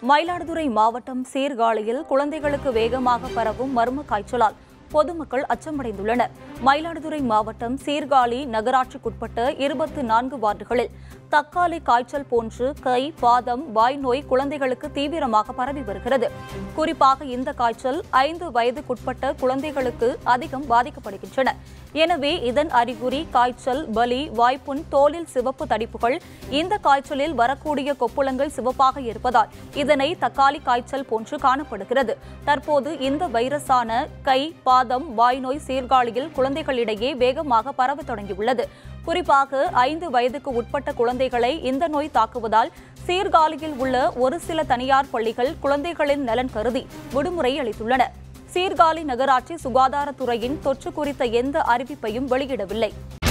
மயிலாடுதுறை மாவட்டம் சீர்காழியில் குழந்தைகளுக்கு வேகமாக பரவும் மர்ம காய்ச்சலால் பொதுமக்கள் அச்சமடைந்துள்ளனர் மயிலாடுதுறை மாவட்டம் சீர்காழி நகராட்சிக்குட்பட்ட இருபத்து நான்கு வார்டுகளில் தக்காளி காய்ச்சல் போன்று கை பாதம் வாய் நோய் குழந்தைகளுக்கு தீவிரமாக பரவி வருகிறது குறிப்பாக இந்த காய்ச்சல் ஐந்து வயதுக்குட்பட்ட குழந்தைகளுக்கு அதிகம் பாதிக்கப்படுகின்றன எனவே இதன் அறிகுறி காய்ச்சல் வலி வாய்ப்புண் தோலில் சிவப்பு தடிப்புகள் இந்த காய்ச்சலில் வரக்கூடிய கொப்புளங்கள் சிவப்பாக இருப்பதால் இதனை தக்காளி காய்ச்சல் போன்று காணப்படுகிறது தற்போது இந்த வைரஸான கை பாதம் வாய்நோய் சீர்காழியில் குழந்தைகளிடையே வேகமாக பரவத் தொடங்கியுள்ளது குறிப்பாக ஐந்து வயதுக்கு உட்பட்ட குழந்தைகளை இந்த நோய் தாக்குவதால் சீர்காழியில் உள்ள ஒரு சில தனியார் பள்ளிகள் குழந்தைகளின் நலன் கருதி விடுமுறை அளித்துள்ளன சீர்காழி நகராட்சி சுகாதாரத்துறையின் தொற்று குறித்த எந்த அறிவிப்பையும் வெளியிடவில்லை